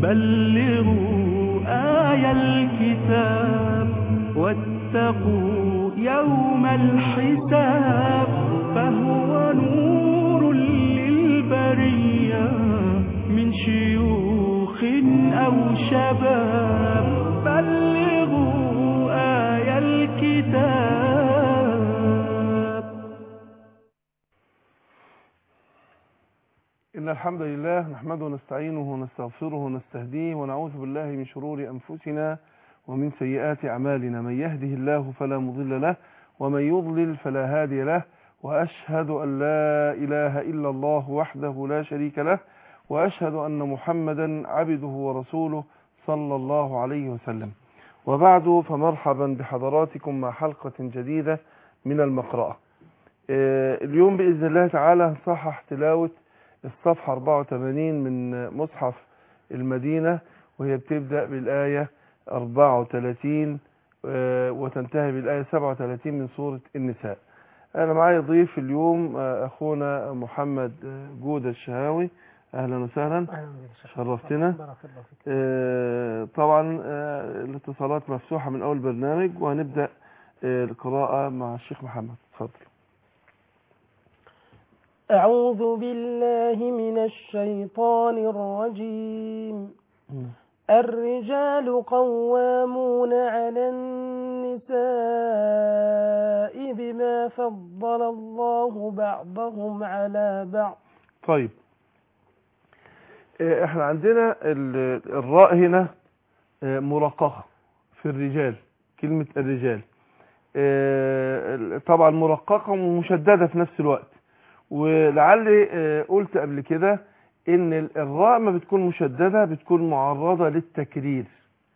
بلغوا آي الكتاب واتقوا يوم الحساب فهو نور للبرية من شيوخ أو شباب بلغوا آي الكتاب إن الحمد لله نحمده ونستعينه ونستغفره ونستهديه ونعوذ بالله من شرور أنفسنا ومن سيئات أعمالنا من يهده الله فلا مضل له ومن يضلل فلا هادي له وأشهد أن لا إله إلا الله وحده لا شريك له وأشهد أن محمدا عبده ورسوله صلى الله عليه وسلم وبعد فمرحبا بحضراتكم مع حلقة جديدة من المقرأة آه، اليوم بإذن الله تعالى نصحح تلاوة الصفحة 84 من مصحف المدينة وهي بتبدأ بالآية 34 آه، وتنتهي بالآية 37 من سورة النساء أنا معي ضيف اليوم آه، أخونا محمد آه، جودة الشهاوي أهلا وسهلا أهلا بك يا شيخ. شرفتنا. بارك الله فيك آه، طبعا آه، الاتصالات مفتوحة من أول برنامج وهنبدأ آه، القراءة مع الشيخ محمد تفضل أعوذ بالله من الشيطان الرجيم الرجال قوامون على النساء بما فضل الله بعضهم على بعض طيب آه، احنا عندنا ال- الراء هنا آه، مرققة في الرجال كلمة الرجال آه، ال- طبعا مرققة ومشددة في نفس الوقت ولعلي آه، قلت قبل كده ان ال- الراء ما بتكون مشددة بتكون معرضة للتكرير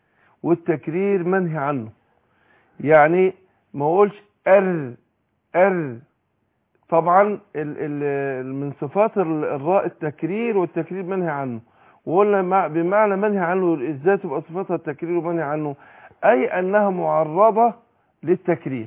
والتكرير منهي عنه يعني ما اقولش ار ار طبعا ال ال من صفات ال- الراء التكرير والتكرير منهي عنه وقلنا مع- بمعنى منهي عنه ازاي تبقى صفاتها التكرير ومنهي عنه اي انها معرضة للتكرير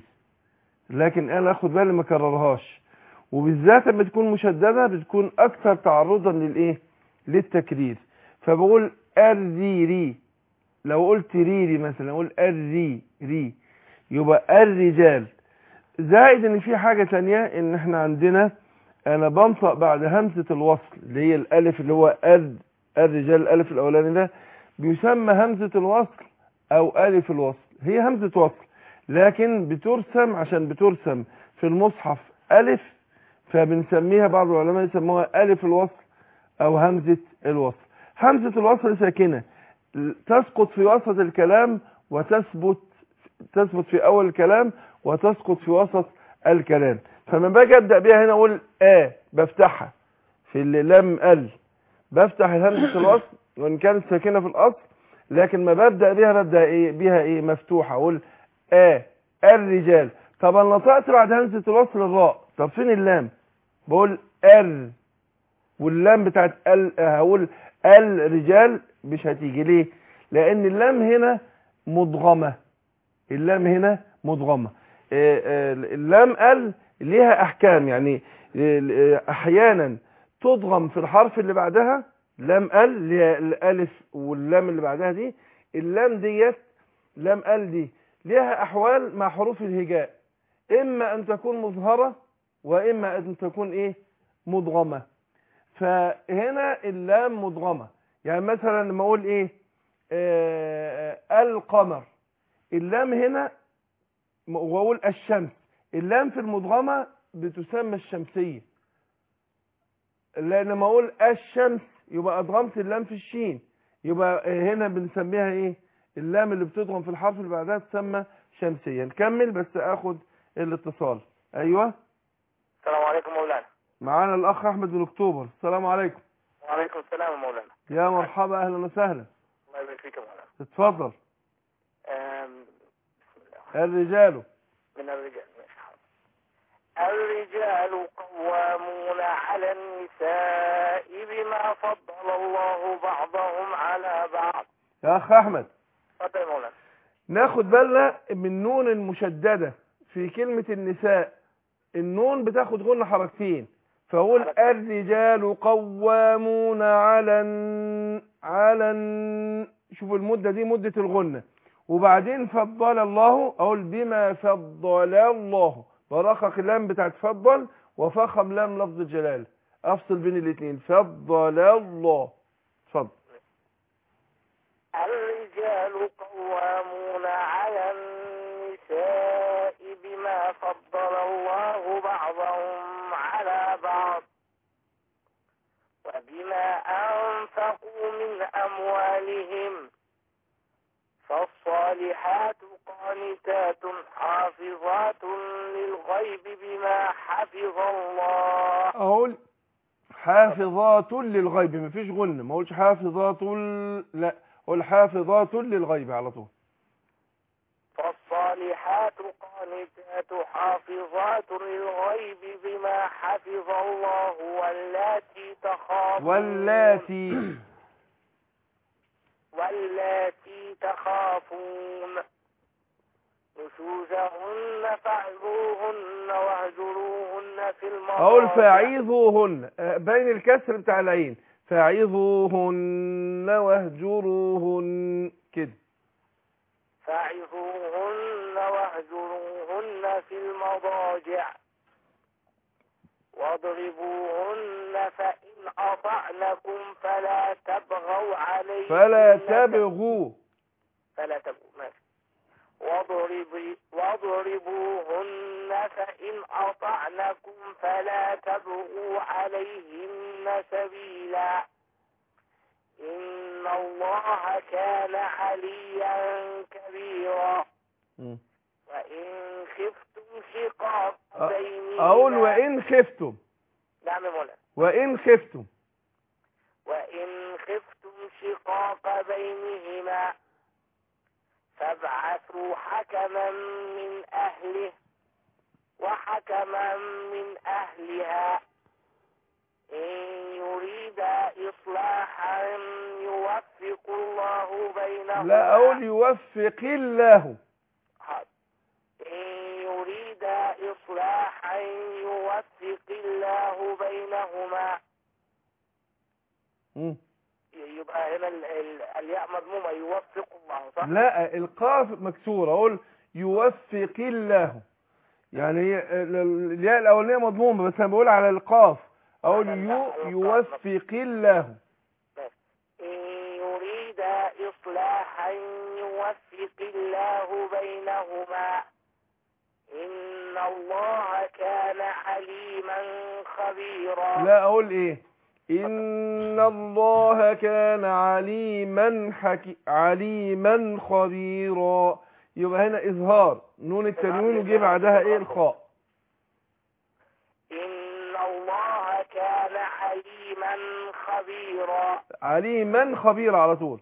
لكن انا اخد بالي ما كررهاش وبالذات لما تكون مشددة بتكون اكثر تعرضا للايه للتكرير فبقول اري ري لو قلت ريري مثلا اقول اري ري يبقى الرجال زائد ان في حاجة تانية ان احنا عندنا انا بنطق بعد همزة الوصل اللي هي الالف اللي هو ال الرجال الالف الاولاني ده بيسمى همزة الوصل او الف الوصل هي همزة وصل لكن بترسم عشان بترسم في المصحف الف فبنسميها بعض العلماء يسموها الف الوصل او همزة الوصل همزة الوصل ساكنة تسقط في وسط الكلام وتثبت تثبت في اول الكلام وتسقط في وسط الكلام فلما باجي ابدا بيها هنا اقول ا بفتحها في اللي لم ال بفتح همزه الوصل وان كانت ساكنه في الاصل لكن ما ببدا بيها ببدا ايه بيها ايه مفتوحه اقول ا الرجال طب انا نطقت بعد همزه الوصل الراء طب فين اللام بقول ار واللام بتاعت ال هقول الرجال مش هتيجي ليه لان اللام هنا مدغمه اللام هنا مدغمه آه، آه، اللام ال ليها احكام يعني آه، احيانا تضغم في الحرف اللي بعدها لام ال اللي هي الالف واللام اللي بعدها دي اللام ديت لام ال دي ليها احوال مع حروف الهجاء اما ان تكون مظهره واما ان تكون ايه مدغمه فهنا اللام مدغمه يعني مثلا لما اقول ايه آه آه، القمر اللام هنا م- واقول الشمس اللام في المدغمه بتسمى الشمسيه لان لما اقول الشمس يبقى ادغمت اللام في الشين يبقى هنا بنسميها ايه اللام اللي بتضغم في الحرف اللي بعدها تسمى شمسيه نكمل بس اخد الاتصال ايوه السلام عليكم مولانا معانا الاخ احمد من اكتوبر السلام عليكم وعليكم السلام يا مولانا يا مرحبا اهلا وسهلا الله يبارك فيك يا مولانا اتفضل آم، بسم الله الرجال من الرجال ماشي حاضر. الرجال قوامون على النساء بما فضل الله بعضهم على بعض يا اخ احمد اتفضل يا مولانا ناخد بالنا من نون المشددة في كلمة النساء النون بتاخد غن حركتين فاقول الرجال قوامون على الن- على على الن- شوفوا المدة دي مدة الغنة وبعدين فضل الله اقول بما فضل الله برقق اللام بتاعت فضل وفخم لام لفظ الجلالة افصل بين الاثنين فضل الله اتفضل الرجال قوامون على النساء بما فضل الله بعضهم على بعض وبما أنفقوا من أموالهم فالصالحات قانتات حافظات للغيب بما حفظ الله اقول حافظات للغيب مفيش غنة ما اقولش حافظات ال- لا اقول حافظات للغيب على طول فالصالحات قانتات حافظات للغيب بما حفظ الله واللاتي تخافون واللاتي واللاتي تخافون نشوزهن فاعذوهن واهجروهن في المضاجع اقول فاعيذوهن آه، بين الكسر بتاع العين فاعيذوهن واهجروهن كده فاعظوهن واهجروهن في المضاجع واضربوهن فإن أطعنكم فلا تبغوا عليهن فلا تبغوا فلا تبغوا ماشي واضرب واضربوهن فإن أطعنكم فلا تبغوا عليهن سبيلا إن الله كان عليا كبيرا مم. وإن خفتم شقاق أ- بينهما اقول وان خفتم نعم يا مولانا وان خفتم وإن خفتم شقاق بينهما فابعثوا حكما من أهله وحكما من أهلها إن يريدا إصلاحا يوفق الله بينهما لا اقول يوفق الله حاضر. إن يريد إصلاحا يوفق الله بينهما مم. يبقى هنا ال- ال- الياء مضمومة يوفق الله صح؟ لا القاف مكسورة اقول يوفق الله يعني هي ال- ال- الياء الاولانيه مضمومه بس انا بقول على القاف اقول لا، يو القاف. يوفق الله إن يريد إصلاحا يوفق الله بينهما إن الله كان عليما خبيرا لا اقول ايه ان الله كان عليما حكي عليما خبيرا يبقى هنا اظهار نون التنوين وجي بعدها ايه الخاء إن الله كان عليما خبيرا عليما خبيرا على طول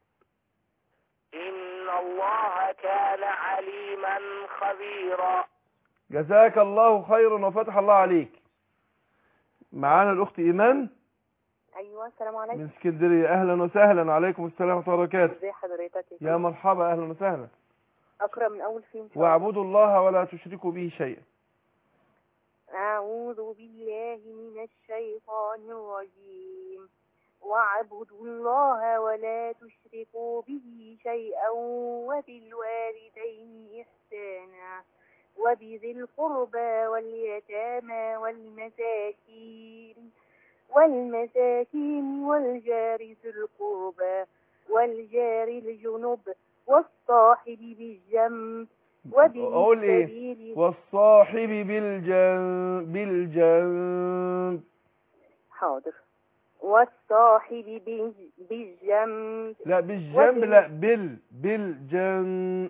إن الله كان عليما خبيرا جزاك الله خيرا وفتح الله عليك معانا الاخت ايمان ايوه السلام عليكم من اسكندريه اهلا وسهلا وعليكم السلام ورحمه الله وبركاته ازي حضرتك يا مرحبا اهلا وسهلا اقرا من اول فيهم واعبدوا الله ولا تشركوا به شيئا اعوذ بالله من الشيطان الرجيم واعبدوا الله ولا تشركوا به شيئا وبالوالدين احسانا وبذي القربى واليتامى والمساكين والمساكين والجار ذي القربى والجار الجنب والصاحب بالجنب وابن اقول ايه السبيل والصاحب بالجنب بالجنب حاضر والصاحب بال- بالجنب لا بالجنب وبال- لا بال بالجنب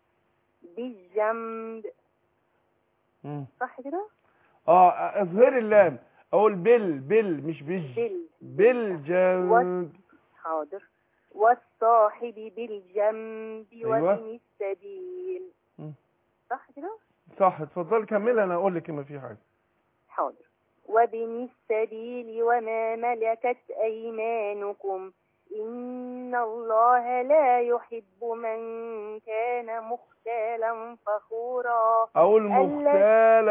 بالجنب مم. صح كده اه اظهر اللام اقول بال بال مش بج بال بالجنب حاضر والصاحب بالجنب أيوة. وابن السبيل مم. صح كده صح اتفضل كمل انا اقول لك ما في حاجه حاضر وابن السبيل وما ملكت أيمانكم إن الله لا يحب من كان مختالا فخورا اقول الذي-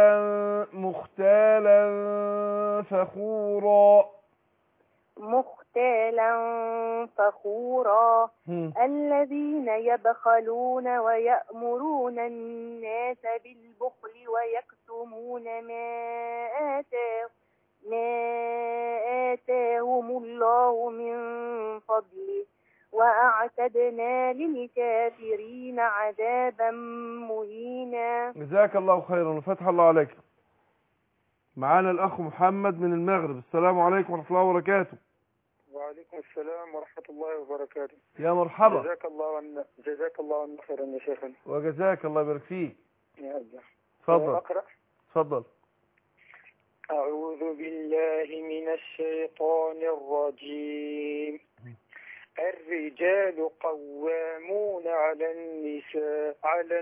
مختالا مختالا فخورا مختالا مختالا فخورا مم. الذين يبخلون ويأمرون الناس بالبخل ويكتمون ما آتاه ما آتاهم الله من فضله وأعتدنا للكافرين عذابا مهينا جزاك الله خيرا وفتح الله عليك معانا الأخ محمد من المغرب السلام عليكم ورحمة الله وبركاته وعليكم السلام ورحمة الله وبركاته يا مرحبا جزاك الله عنا جزاك الله عنا خيرا يا شيخنا وجزاك الله يبارك فيك يا أبدا اتفضل أقرأ اتفضل أعوذ بالله من الشيطان الرجيم الرجال قوامون على النساء على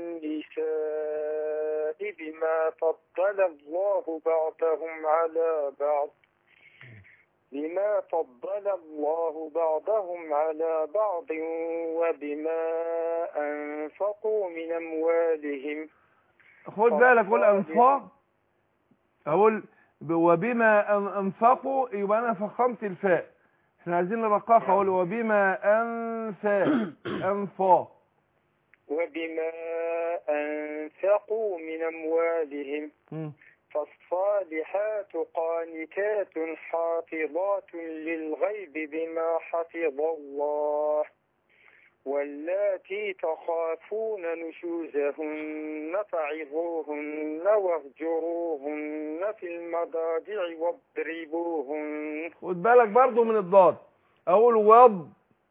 النساء بما فضل الله بعضهم على بعض بما فضل الله بعضهم على بعض وبما أنفقوا من أموالهم خد بالك قول أنفاق أقول ب- وبما أن- أنفقوا يبقى أنا فخمت الفاء احنا عايزين نرققها أقول وبما أنفاق أنفاق وبما أنفقوا من أموالهم مم. فالصالحات قانتات حافظات للغيب بما حفظ الله واللاتي تخافون نشوزهن فعظوهن واهجروهن في المضاجع واضربوهن خد بالك برضو من الضاد أقول وض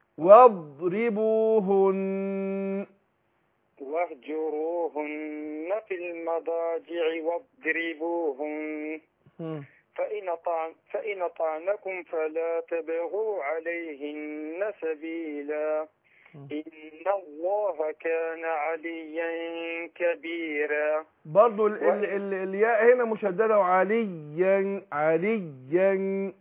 واضربوهن واهجروهن في المضاجع واضربوهن مم. فإن, طعن فإن طعنكم فلا تبغوا عليهن سبيلا إن الله كان عليا كبيرا برضو ال ال ال الياء هنا مشددة وعليا عليا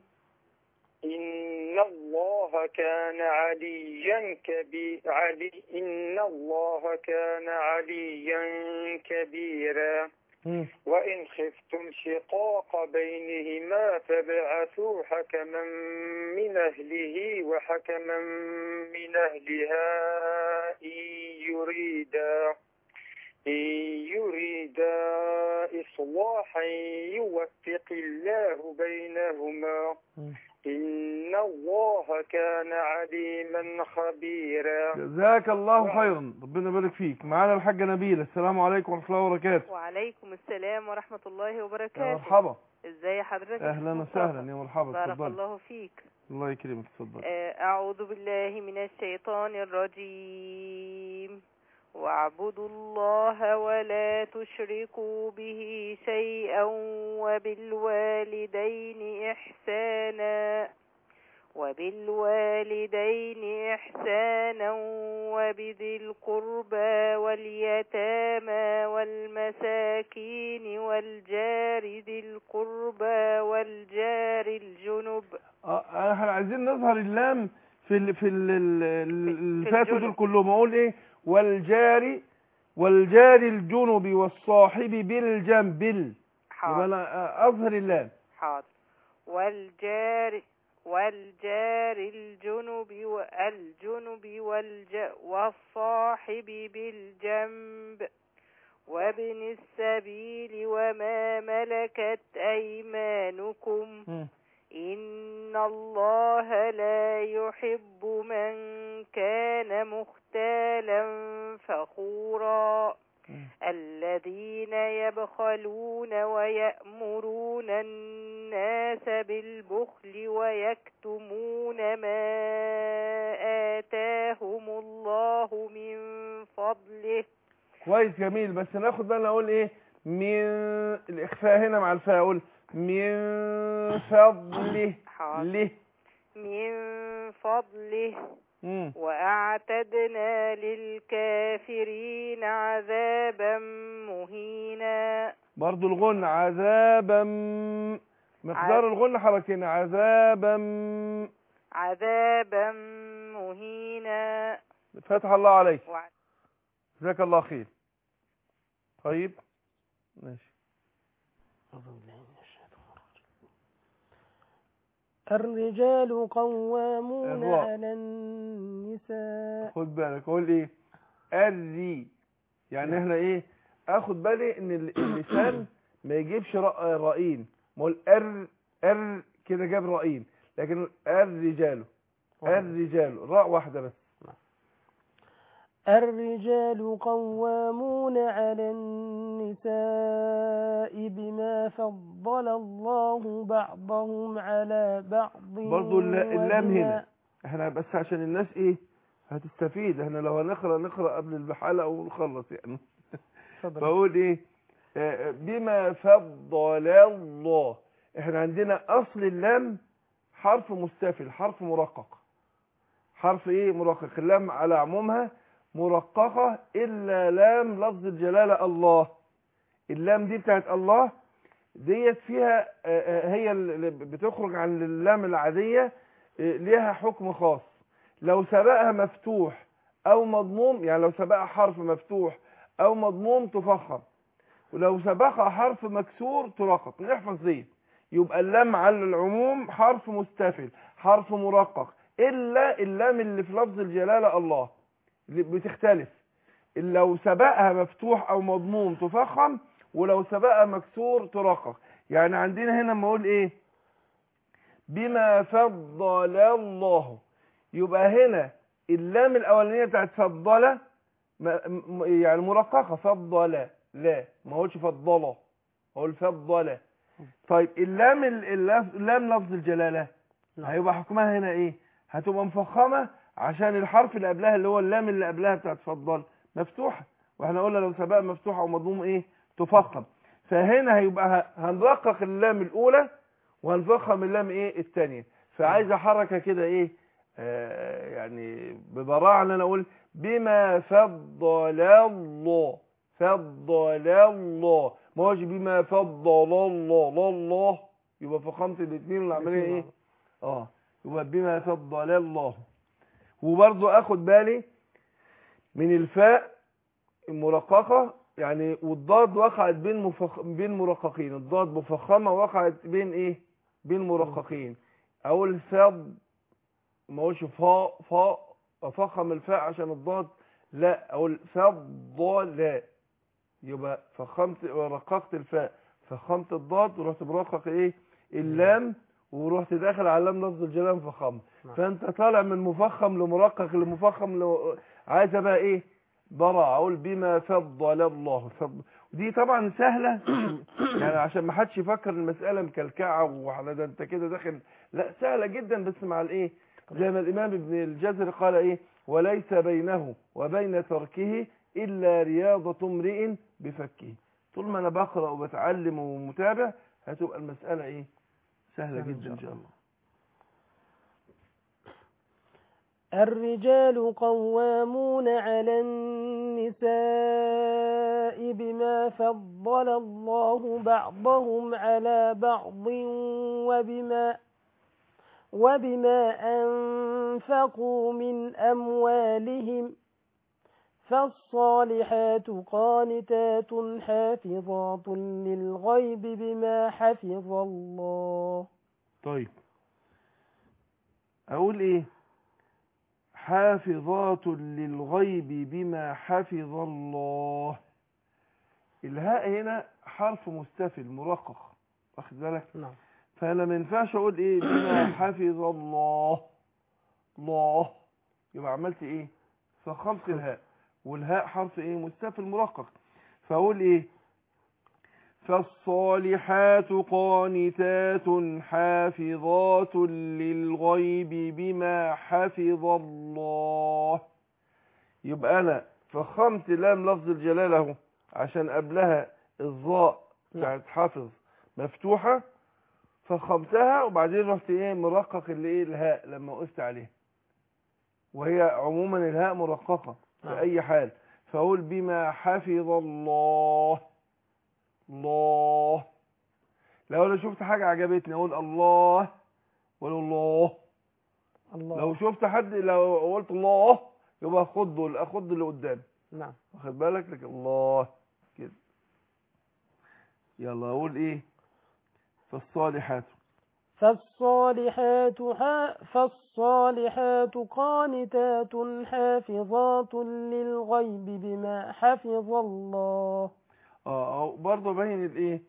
إن الله كان عليا كبير علي إن الله كان عليا كبيرا مم. وإن خفتم شقاق بينهما فابعثوا حكما من أهله وحكما من أهلها إن يريدا إن يريدا إصلاحا يوفق الله بينهما مم. إن الله كان عليما خبيرا جزاك الله خيرا ربنا يبارك فيك معانا الحاجة نبيلة السلام عليكم ورحمة الله وبركاته وعليكم السلام ورحمة الله يا وبركاته مرحبا ازاي حضرتك اهلا مصطفى؟ وسهلا يا مرحبا بارك اتفضل الله فيك الله يكرمك اتفضل آه، أعوذ بالله من الشيطان الرجيم واعبدوا الله ولا تشركوا به شيئا وبالوالدين إحسانا وبالوالدين إحسانا وبذي القربى واليتامى والمساكين والجار ذي القربى والجار الجنب اه احنا عايزين نظهر اللام في ال في ال ال- ال- اللي فاتوا الجنب. دول كلهم اقول ايه والجاري والجار الجنب والصاحب بالجنب بال يبقى حاضر انا اظهر اللام حاضر والجار والجار الجنب والجنب والج والصاحب بالجنب وابن السبيل وما ملكت أيمانكم مم. إن الله لا يحب من كان مختالا فخورا مم. الذين يبخلون ويأمرون الناس بالبخل ويكتمون ما آتاهم الله من فضله كويس جميل بس ناخد بالنا اقول ايه من الاخفاء هنا مع الفاء اقول من فضله حاضر. له من فضله مم. وأعتدنا للكافرين عذابا مهينا برضو الغن عذابا مقدار عذاب. الغن حركتين عذابا عذابا مهينا فتح الله عليك وع- جزاك الله خير طيب ماشي أعوذ بالله من الشيطان الرجيم. الرجال قوامون الراء. على النساء خد بالك اقول ايه الري يعني احنا ايه اخد بالي ان ال- اللسان ما يجيبش رأ- رأين ما هو الار ار كده جاب رأين لكن الرجال الرجال راء واحدة بس الرجال قوامون على النساء بما فضل الله بعضهم على بعض برضو الل- اللام وبما- هنا احنا بس عشان الناس ايه هتستفيد احنا لو هنقرا نقرا قبل الحلقه ونخلص يعني اتفضل. بقول ايه آه، بما فضل الله احنا عندنا اصل اللام حرف مستفل حرف مرقق حرف ايه مرقق اللام على عمومها مرققة الا لام لفظ الجلالة الله اللام دي بتاعت الله ديت فيها آه، آه، هي اللي بتخرج عن اللام العادية آه، ليها حكم خاص لو سبقها مفتوح او مضموم يعني لو سبقها حرف مفتوح او مضموم تفخم ولو سبقها حرف مكسور ترقق نحفظ دي يبقى اللام على العموم حرف مستفل حرف مرقق الا اللام اللي في لفظ الجلاله الله اللي بتختلف لو سبقها مفتوح او مضموم تفخم ولو سبقها مكسور ترقق يعني عندنا هنا لما اقول ايه بما فضل الله يبقى هنا اللام الاولانيه بتاعت فضل م- م- يعني مرققه فضل لا ما اقولش فضله اقول فضل طيب اللام ال- اللام اللام لفظ الجلاله نعم. هيبقى حكمها هنا ايه هتبقى مفخمه عشان الحرف اللي قبلها اللي هو اللام اللي قبلها بتاعت فضل مفتوحه واحنا قلنا لو سبق مفتوح او مضموم ايه تفخم فهنا هيبقى ه- هنرقق اللام الاولى وهنفخم اللام ايه الثانيه فعايزه حركه كده ايه آه يعني ببراعه ان انا اقول بما فضل الله فضل الله ما هوش بما فضل الله لا الله يبقى فخمت الاثنين والعمليه ايه اه يبقى بما فضل الله وبرضه اخد بالي من الفاء المرققه يعني والضاد وقعت بين مفخ... بين مرققين الضاد مفخمه وقعت بين ايه بين مرققين اقول فض ما اقولش فاء فاء افخم الفاء عشان الضاد لا اقول فضل يبقى فخمت رققت الفاء فخمت الضاد ورحت مرقق ايه اللام ورحت داخل على لام لفظ الجلال مفخم نعم. فانت طالع من مفخم لمرقق لمفخم ل... عايزه بقى ايه برا اقول بما فضل الله فضل ودي طبعا سهله يعني عشان ما حدش يفكر المساله مكلكعه وعلى ده انت كده داخل لا سهله جدا بس مع الايه زي ما الامام ابن الجزري قال ايه وليس بينه وبين تركه الا رياضه امرئ بفكه طول ما انا بقرا وبتعلم ومتابع هتبقى المساله ايه سهله سهلة إن جدا شاء ان شاء الله الرجال قوامون على النساء بما فضل الله بعضهم على بعض وبما وبما أنفقوا من أموالهم فالصالحات قانتات حافظات للغيب بما حفظ الله طيب اقول ايه حافظات للغيب بما حفظ الله الهاء هنا حرف مستفل مرقق واخد بالك نعم فانا ما ينفعش اقول ايه بما حفظ الله الله يبقى عملت ايه فخمت الهاء والهاء حرف ايه مستفل مرقق فاقول ايه فالصالحات قانتات حافظات للغيب بما حفظ الله يبقى انا فخمت لام لفظ الجلاله اهو عشان قبلها الظاء بتاعت حافظ مفتوحه فخمتها وبعدين رحت ايه مرقق اللي ايه الهاء لما وقفت عليها وهي عموما الهاء مرققه في نعم. اي حال فاقول بما حفظ الله الله لو انا شفت حاجه عجبتني اقول الله ولا الله الله لو شفت حد لو قلت الله يبقى خده اخد اللي قدام نعم واخد بالك لك الله كده يلا اقول ايه فالصالحات فالصالحات ح- فالصالحات قانتات حافظات للغيب بما حفظ الله اه أو برضه باين الايه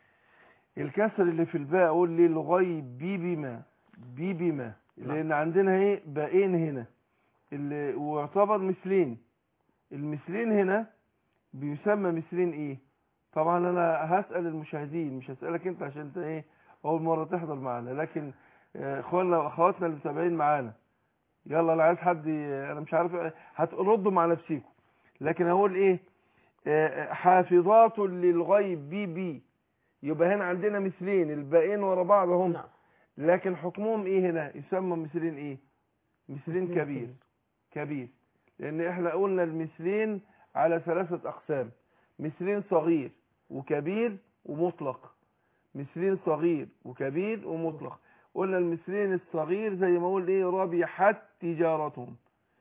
الكسر اللي في الباء اقول لي الغيب بي بما بي بما لان عندنا ايه باقين هنا اللي ويعتبر مثلين المثلين هنا بيسمى مثلين ايه طبعا انا هسأل المشاهدين مش هسألك انت عشان انت ايه اول مرة تحضر معانا لكن آه، اخواننا واخواتنا اللي متابعين معانا يلا انا عايز حد ي- انا مش عارف هتردوا مع نفسيكم لكن اقول ايه آه، حافظات للغيب بي بي يبقى هنا عندنا مثلين الباقيين ورا بعض هم نعم لكن حكمهم ايه هنا يسمى مثلين ايه مثلين مثلين كبير كبير لان احنا قلنا المثلين على ثلاثة اقسام مثلين صغير وكبير ومطلق مثلين صغير وكبير ومطلق قلنا المثلين الصغير زي ما اقول ايه ربحت تجارتهم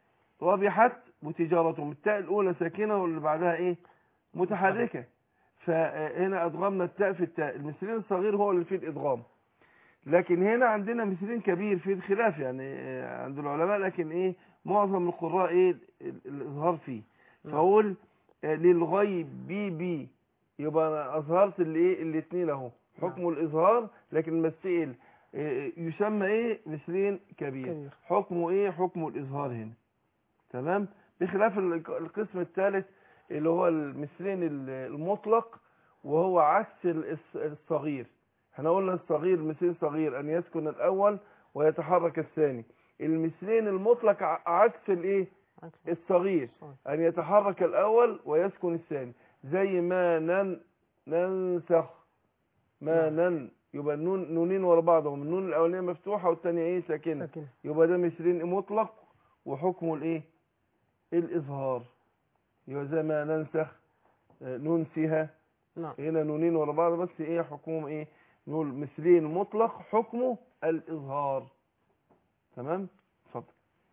ربحت وتجارتهم التاء الاولى ساكنه واللي بعدها ايه متحركه فهنا ادغمنا التاء في التاء المثلين الصغير هو اللي فيه الادغام لكن هنا عندنا مثلين كبير فيه الخلاف يعني آه، عند العلماء لكن ايه معظم القراء ايه ال- الاظهار فيه فاقول آه، للغيب بي بي يبقى انا اظهرت الايه الاثنين اهو حكم الاظهار لكن مسئل آه، يسمى ايه مثلين كبير كبير. حكمه ايه حكم الاظهار هنا تمام بخلاف ال- القسم الثالث اللي هو المثلين ال- المطلق وهو عكس ال- الص- الصغير احنا قلنا الصغير مثلين صغير ان يسكن الاول ويتحرك الثاني المثلين المطلق ع- عكس الايه عكس الصغير الصغير. ان يتحرك الاول ويسكن الثاني زي ما نن ننسخ ما نن يبقى النون نونين ورا بعضهم النون الاولانيه مفتوحه والثانيه ايه ساكنه لكن يبقى ده مثلين مطلق وحكمه الايه الاظهار يبقى زي ما ننسخ آه، ننسها نعم هنا نونين ورا بعض بس ايه حكمهم ايه نقول مثلين مطلق حكمه الاظهار تمام اتفضل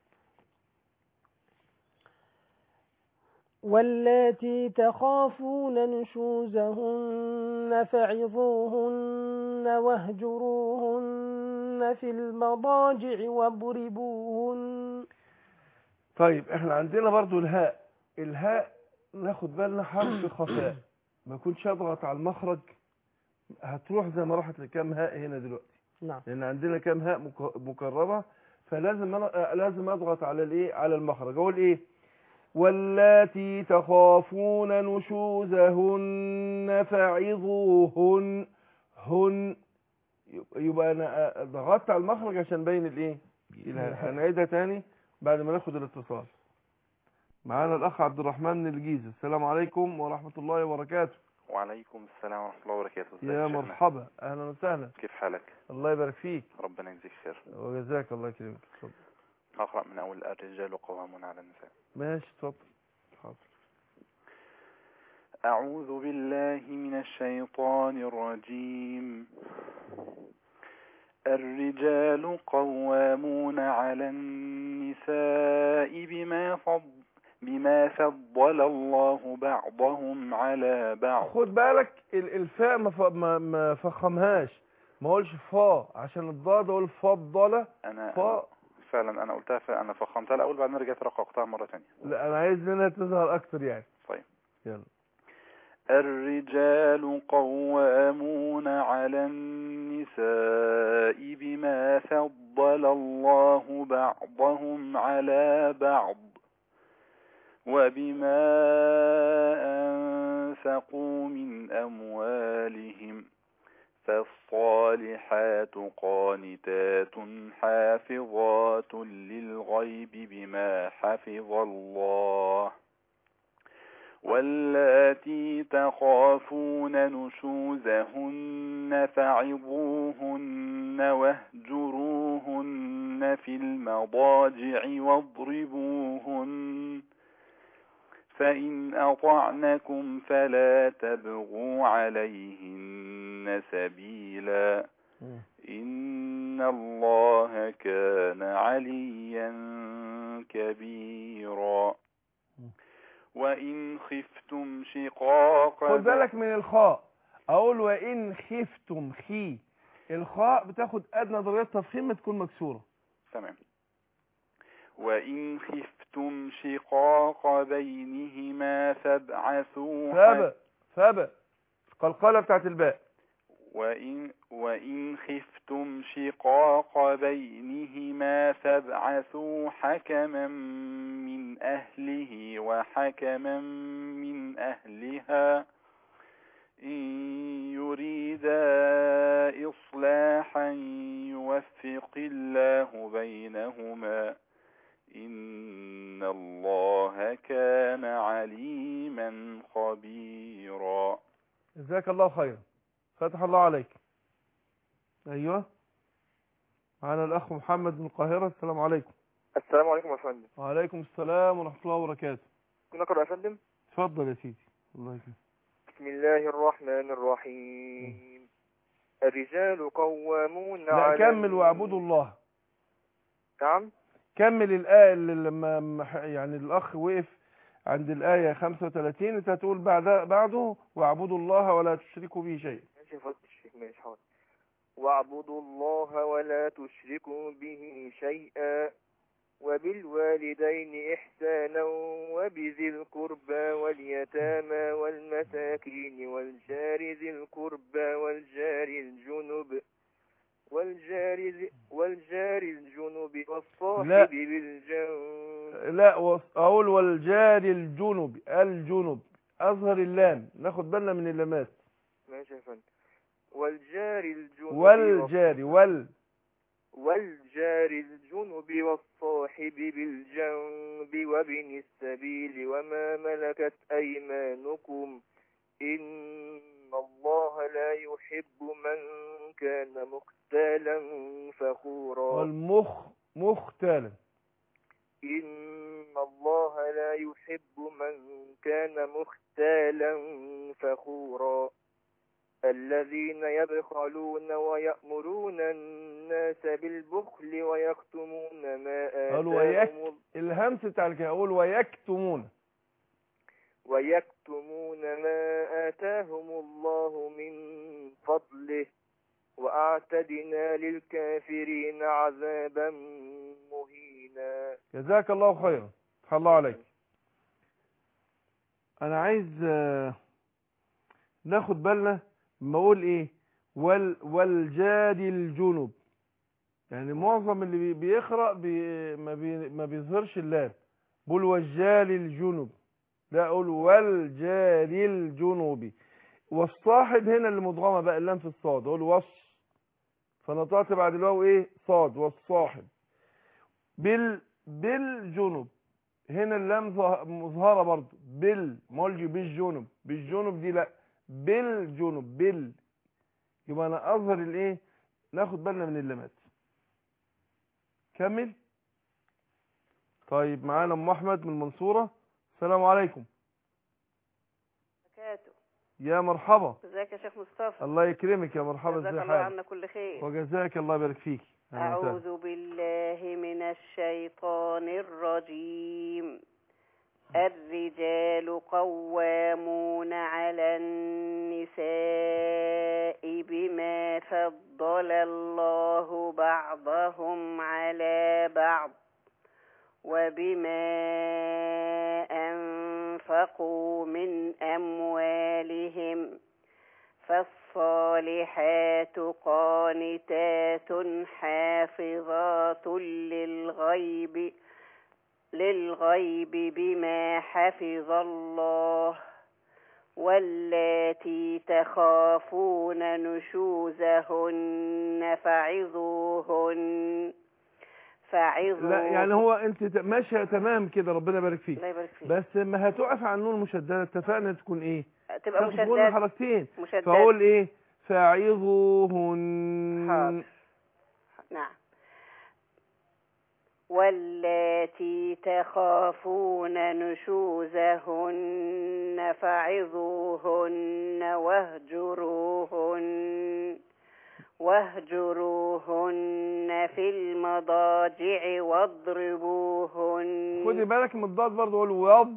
واللاتي تخافون نشوزهن فعظوهن واهجروهن في المضاجع واضربوهن طيب احنا عندنا برضو الهاء الهاء ناخد بالنا حرف خفاء ما يكونش اضغط على المخرج هتروح زي ما راحت لكام هاء هنا دلوقتي نعم لان عندنا كام هاء مك- مكرره فلازم أنا آه، لازم اضغط على الايه على المخرج اقول ايه واللاتي تخافون نشوزهن فعظوهن هن يبقى انا آه، ضغطت على المخرج عشان باين الايه الهاء هنعيدها تاني بعد ما ناخد الاتصال معانا الاخ عبد الرحمن من الجيزه السلام عليكم ورحمه الله وبركاته وعليكم السلام ورحمة الله وبركاته ازيك يا شيخنا؟ مرحبا اهلا وسهلا كيف حالك الله يبارك فيك ربنا يجزيك خير وجزاك الله يكرمك اتفضل هقرأ من أول الرجال قوامون على النساء ماشي اتفضل حاضر أعوذ بالله من الشيطان الرجيم الرجال قوامون على النساء بما فضل بما فضل الله بعضهم على بعض خد بالك ال- الفاء ما, ف... ما... ما فخمهاش ما اقولش فا عشان الضاد اقول فضل أنا فا فعلا أنا قلتها ف- أنا فخمتها الأول بعدين رجعت رققتها مرة تانية لا انا عايز انها تظهر اكتر يعني طيب يلا الرجال قوامون على النساء بما فضل الله بعضهم على بعض وبما أنفقوا من أموالهم فالصالحات قانتات حافظات للغيب بما حفظ الله واللاتي تخافون نشوزهن فعظوهن واهجروهن في المضاجع واضربوهن فإن أطعنكم فلا تبغوا عليهن سبيلا إن الله كان عليا كبيرا وإن خفتم شقاق خد بالك من الخاء اقول وان خفتم خي الخاء بتاخد ادنى درجات تفخيم ما تكون مكسوره تمام وإن خفتم شقاق بينهما فابعثوا فابا فابا القلقله بتاعت الباء وإن, وإن خفتم شقاق بينهما فابعثوا حكما من أهله وحكما من أهلها إن يريدا إصلاحا يوفق الله بينهما إن الله كان عليما خبيرا جزاك الله خيرا فتح الله عليك ايوه معنا الاخ محمد من القاهره السلام عليكم السلام عليكم يا فندم وعليكم السلام ورحمه الله وبركاته كنا نقرأ يا فندم اتفضل يا سيدي الله يكرمك بسم الله الرحمن الرحيم الرجال قوامون لا على كمل واعبدوا الله نعم كمل الآية اللي لما مح- يعني الأخ وقف عند الآية 35 أنت هتقول بعد بعده واعبدوا الله ولا تشركوا به شيئا ماشي يا فضل الشيخ ماشي حاضر واعبدوا الله ولا تشركوا به شيئا وبالوالدين إحسانا وبذي القربى واليتامى والمساكين والجار ذي القربى والجار الجنب والجار ذي والجار الجنب لا. والصاحب بالجنب لا وص- أقول والجار الجنب الجنب أظهر اللام ناخد بالنا من اللامات ماشي يا فندم والجار الجنب والجار وال والجار الجنب والصاحب بالجنب وابن السبيل وما ملكت أيمانكم إن الله لا يحب من كان مختالا فخورا والمخ مختالا إن الله لا يحب من كان مختالا فخورا الذين يبخلون ويأمرون الناس بالبخل ويكتمون ما قالوا ويك- آتاهم الله الهمس بتاع الكلام أقول ويكتمون ويكتمون ما آتاهم الله من فضله وأعتدنا للكافرين عذابا مهينا جزاك الله خيرا فتح الله عليك انا عايز آه، ناخد بالنا لما اقول ايه وال والجاد الجنب يعني معظم اللي بي- بيقرا بي ما, بي ما بيظهرش اللام بقول والجال الجنب لا اقول والجال الجنوبي والصاحب هنا اللي مضغمه بقى اللام في الصاد اقول وص فنطقت بعد الواو ايه صاد والصاحب بال بالجنب هنا اللام ظه- مظهره برضه بال مولجي بالجنب بالجنب دي لا بالجنب بال يبقى انا اظهر الايه ناخد بالنا من اللامات كمل طيب معانا ام احمد من المنصوره السلام عليكم بركاته يا مرحبا ازيك يا شيخ مصطفى الله يكرمك يا مرحبا جزاك ازي الله حالك عنا كل خير وجزاك الله يبارك فيك أهلا وسهلا. أعوذ بالله من الشيطان الرجيم الرجال قوامون على النساء بما فضل الله بعضهم على بعض وبما أنفقوا من أموالهم فالصالحات قانتات حافظات للغيب للغيب بما حفظ الله واللاتي تخافون نشوزهن فعظوهن فعظوهن لا يعني هو انت ت- ماشيه تمام كده ربنا يبارك فيك الله يبارك فيك بس ما هتقف على النون المشدده اتفقنا تكون ايه تبقى تاخد كل مشددة حركتين مشددة فاقول ايه فاعظوهن حاضر نعم واللاتي تخافون نشوزهن فعظوهن واهجروهن واهجروهن في المضاجع واضربوهن خدي بالك من الضاد برضه قول وض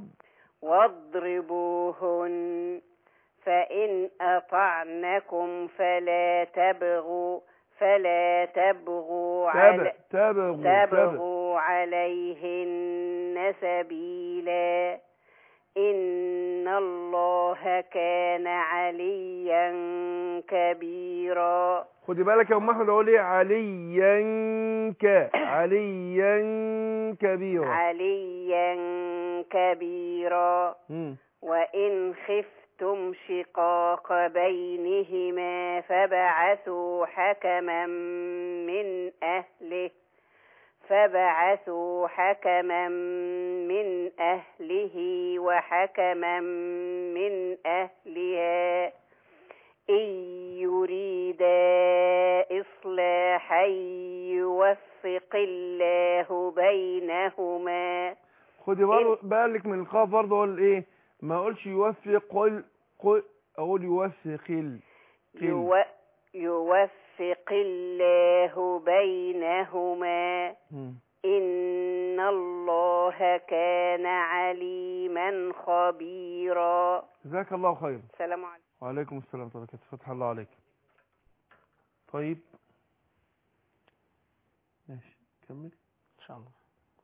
واضربوهن فإن أطعنكم فلا تبغوا فلا تبغوا تب على تبغوا تب تبغوا عليهن سبيلا إن الله كان عليا كبيرا خدي بالك يا ام احمد اقول ايه عليا ك عليا كبيرا عليا كبيرا مم. وإن خفتم شقاق بينهما فبعثوا حكما من أهله فبعثوا حكما من أهله وحكما من أهلها إن يريدا إصلاحا يوفق الله بينهما خدي برضه بالك من القاف برضه اقول ايه ما اقولش يوفق قل قل اقول يوفق ال قل. يو يوفق الله بينهما مم. إن الله كان عليما خبيرا جزاك الله خير السلام عليكم وعليكم السلام ورحمه الله وبركاته فتح الله عليك طيب ماشي كمل إن شاء الله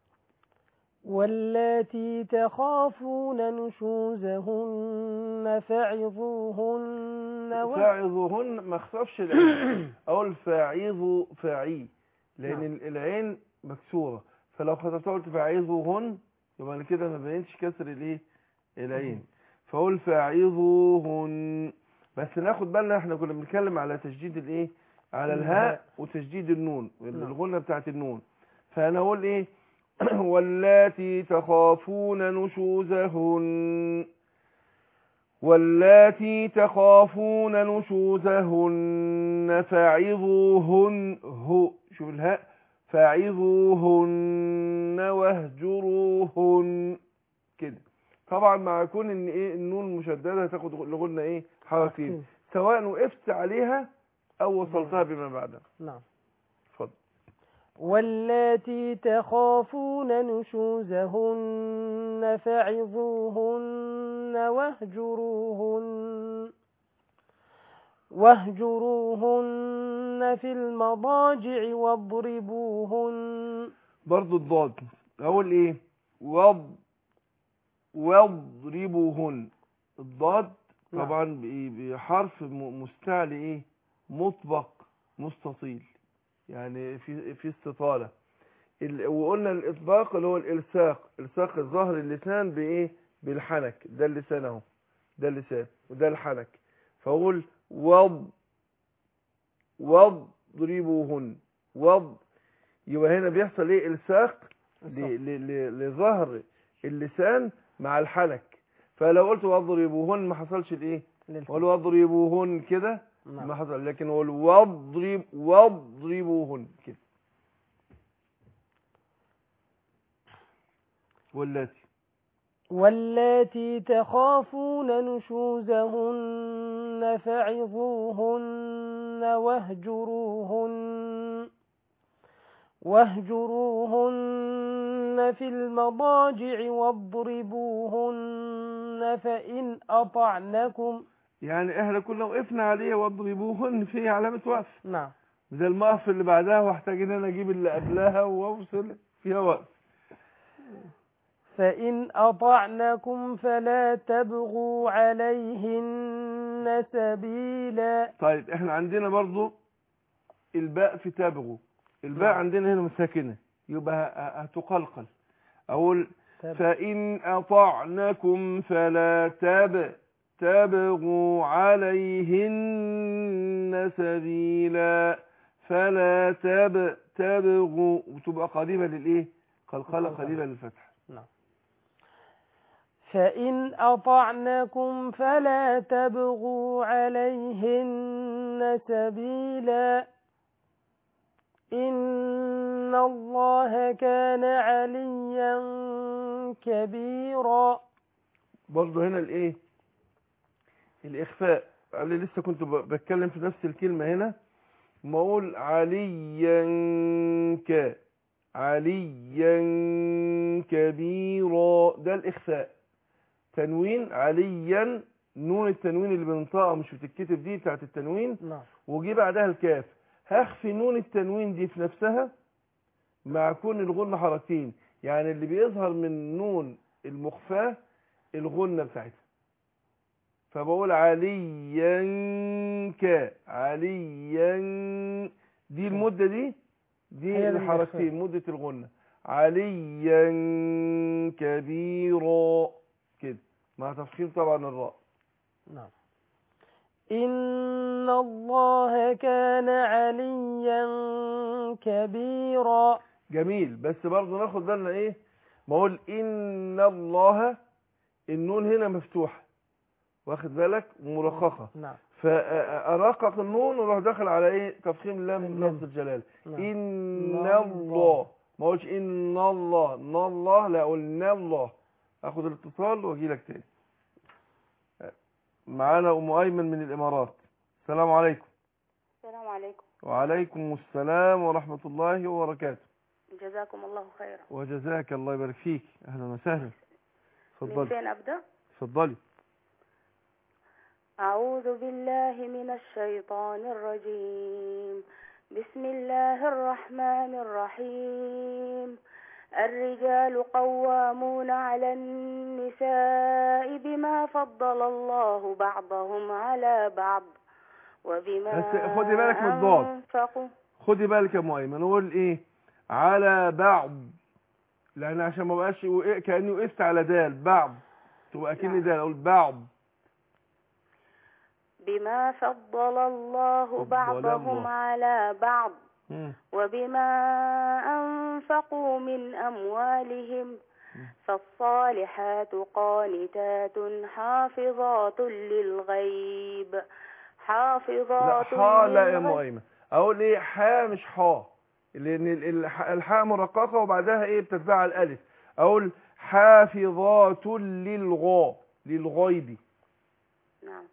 واللاتي تخافون نشوزهن فعظوهن و... فاعظوهن ما اخففش العين اقول فاعظوا فاعي لان نعم. ال- العين مكسوره فلو خطبتها قلت فاعظوهن يبقى أنا كده ما بينش كسر الايه العين فاقول فاعظوهن بس ناخد بالنا احنا كنا بنتكلم على تشديد الايه على الهاء وتشديد النون نعم. الغنه بتاعت النون فانا اقول ايه واللاتي تخافون نشوزهن واللاتي تخافون نشوزهن فعظوهن هو شوف الهاء فعظوهن واهجروهن كده طبعا مع كون ان ايه النون مشدده هتاخد لغلنا ايه حركتين سواء وقفت عليها او وصلتها بما بعدها نعم اتفضل واللاتي تخافون نشوزهن فعظوهن واهجروهن واهجروهن في المضاجع واضربوهن برضو الضاد اقول ايه وض واضربوهن الضاد نعم. طبعا ب- بحرف م- مستعلي ايه مطبق مستطيل يعني في في استطاله ال- وقلنا الاطباق اللي هو الالصاق الصاق ظهر اللسان بايه بالحنك ده اللسان اهو ده اللسان وده الحنك فاقول وض واضربوهن وض يبقى هنا بيحصل ايه الصاق ل- ل- ل- لظهر اللسان مع الحنك فلو قلت واضربوهن ما حصلش الايه للفم. قول واضربوهن كده نعم. ما حصل لكن قول واضرب واضربوهن كده واللاتي واللاتي تخافون نشوزهن فعظوهن واهجروهن واهجروهن في المضاجع واضربوهن فإن أطعنكم يعني احنا كنا وقفنا عليه واضربوهن في علامة وقف نعم زي المقف اللي بعدها واحتاج ان انا اجيب اللي قبلها واوصل فيها وقف فإن أطعنكم فلا تبغوا عليهن سبيلا طيب احنا عندنا برضو الباء في تابغو الباء نعم. عندنا هنا مساكنة يبقى ه- هتقلقل اقول تب- فإن أطعنكم فلا تب تبغوا عليهن سبيلا فلا تب تبغوا وتبقى قريبة للإيه قلقلة قريبة للفتح فإن أطعنكم فلا تبغوا عليهن سبيلا إن الله كان عليا كبيرا برضه هنا الإيه الإخفاء اللي لسه كنت ب- بتكلم في نفس الكلمة هنا ما أقول عليا ك عليا كبيرا ده الإخفاء تنوين عليا نون التنوين اللي بننطقها مش بتتكتب دي بتاعت التنوين نعم وجي بعدها الكاف هخفي نون التنوين دي في نفسها مع كون الغنة حركتين يعني اللي بيظهر من نون المخفاة الغنة بتاعتها فبقول عليا ك عليا دي المدة دي دي هي الحركتين مدة الغنة عليا كبيرا كده مع تفخيم طبعا الراء نعم إن الله كان عليا كبيرا جميل بس برضه ناخد بالنا ايه ما اقول ان الله النون هنا مفتوحه واخد بالك مرققه نعم فارقق النون واروح داخل على ايه تفخيم لام اللام. لفظ الجلال نعم. ان الله. الله ما اقولش ان الله ان الله لا اقول ان الله اخد الاتصال واجي لك تاني معانا ام ايمن من الامارات السلام عليكم السلام عليكم وعليكم السلام ورحمه الله وبركاته جزاكم الله خيرا وجزاك الله يبارك فيك اهلا وسهلا من اتفضلي فين أبدأ؟ اتفضلي أعوذ بالله من الشيطان الرجيم بسم الله الرحمن الرحيم الرجال قوامون على النساء بما فضل الله بعضهم على بعض وبما بس خدي بالك من الضاد. أنفقوا خدي بالك يا ام ايمن نقول ايه على بعض لان عشان ما بقاش وق- كاني وقفت على دال بعض تبقى كأني نعم. دال اقول بعض بما فضل الله فضل بعضهم الله. على بعض مم. وبما أنفقوا من أموالهم فالصالحات قانتات حافظات للغيب لا حافظات حا لا يا ام للغيب ايمن اقول ايه حا مش حا لان ال- الح- الحاء مرققه وبعدها ايه بتتبع الالف اقول حافظات للغا للغيب نعم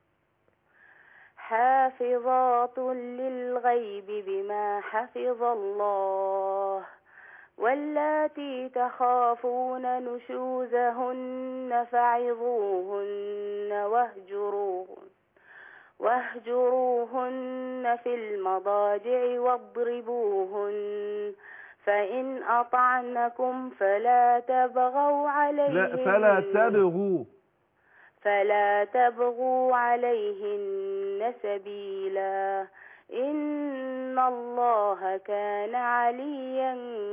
حافظات للغيب بما حفظ الله واللاتي تخافون نشوزهن فعظوهن واهجروهن واهجروهن في المضاجع واضربوهن فإن أطعنكم فلا تبغوا عليهن لا فلا تبغوا فلا تبغوا عليهن سبيلا إن الله كان عليا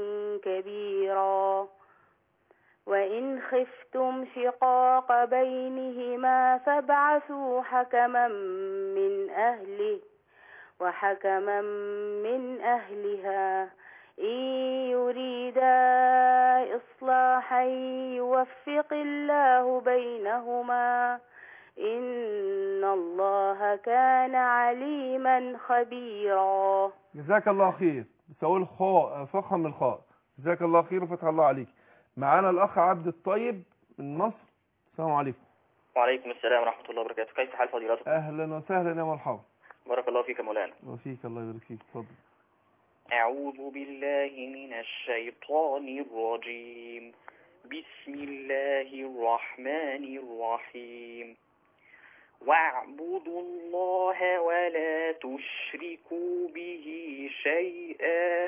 كبيرا وإن خفتم شقاق بينهما فابعثوا حكما من أهله وحكما من أهلها إن يريدا إصلاحا يوفق الله بينهما إن الله كان عليما خبيرا جزاك الله خير بس اقول خاء فخم الخاء جزاك الله خير وفتح الله عليك معانا الاخ عبد الطيب من مصر السلام عليكم وعليكم السلام ورحمة الله وبركاته كيف حال فضيلتكم اهلا وسهلا يا مرحبا بارك الله فيك يا مولانا وفيك الله يبارك فيك اتفضل أعوذ بالله من الشيطان الرجيم بسم الله الرحمن الرحيم واعبدوا الله ولا تشركوا به شيئا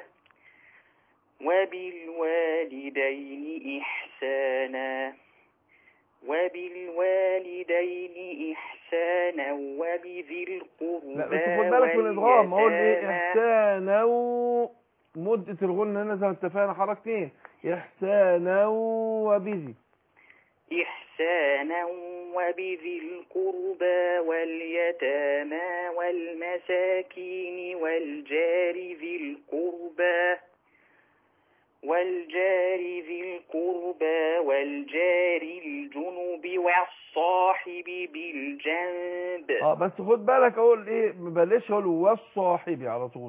وبالوالدين إحسانا وبالوالدين إحسانا وبذي القربى لا بس خد بالك من الادغام اقول ايه واليتامى احسانا و- مدة الغنة هنا زي ما اتفقنا حركتين احسانا وبذي إحسانا وبذي القربى واليتامى والمساكين والجار ذي القربى والجار ذي القربى والجار الجنب والصاحب بالجنب اه بس خد بالك اقول ايه بلاش اقول والصاحبي على طول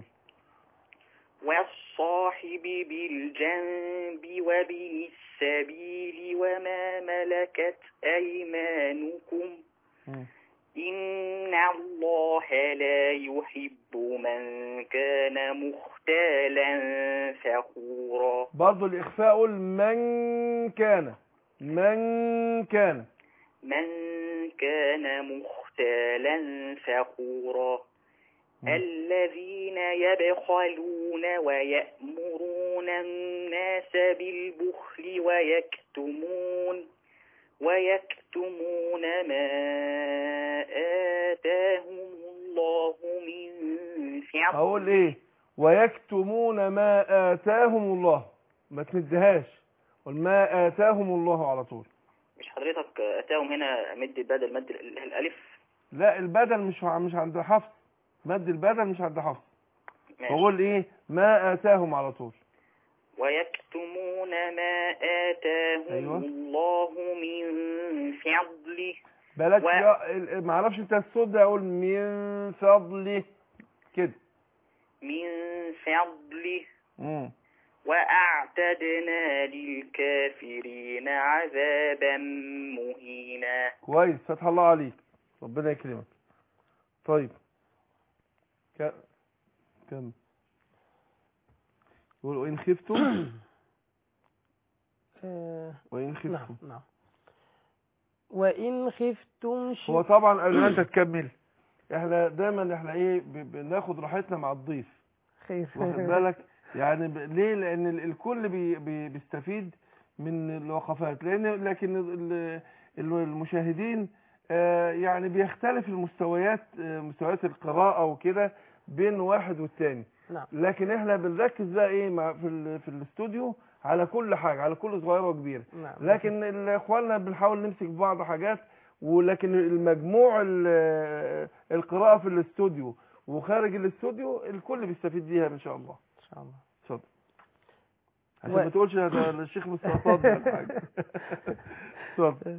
والصاحب بالجنب وابن السبيل وما ملكت أيمانكم مم. إن الله لا يحب من كان مختالا فخورا برضو الاخفاء اقول من كان من كان من كان مختالا فخورا الذين يبخلون ويأمرون الناس بالبخل ويكتمون ويكتمون ما آتاهم الله من فضله اقول ايه ويكتمون ما اتاهم الله ما تمدهاش قول ما اتاهم الله على طول مش حضرتك آتاهم هنا مد بدل مد ال- الألف لا البدل مش مش عند حفص مد البدل مش عند حفص ماشي. بقول ايه ما اتاهم على طول ويكتمون ما آتاهم أيوة. الله من فضله بلاش و- يا ال- معرفش انت الصوت ده اقول من فضله كده من فضله مم. وأعتدنا للكافرين عذابا مهينا كويس فتح الله عليك ربنا يكرمك طيب ك... كم يقول وإن خفتم آه، وإن نعم خفتم نعم وإن خفتم هو شقاق طبعا قبل ما انت تكمل احنا دايما احنا ايه ب- بناخد راحتنا مع الضيف خير واخد بالك يعني ب... ليه لان ال- الكل بي... بي... بيستفيد من الوقفات لان لكن ال... ال- المشاهدين آه، يعني بيختلف المستويات آه، مستويات القراءة وكده بين واحد والتاني نعم لكن احنا بنركز بقى ايه مع في ال... في الاستوديو على كل حاجة على كل صغيرة وكبيرة نعم لكن ال- اخواننا بنحاول نمسك بعض حاجات ولكن المجموع ال- القراءة في الاستوديو وخارج الاستوديو الكل بيستفيد بيها ان شاء الله إن شاء الله اتفضل عشان و- ما تقولش ده الشيخ مستطاب ولا حاجة اتفضل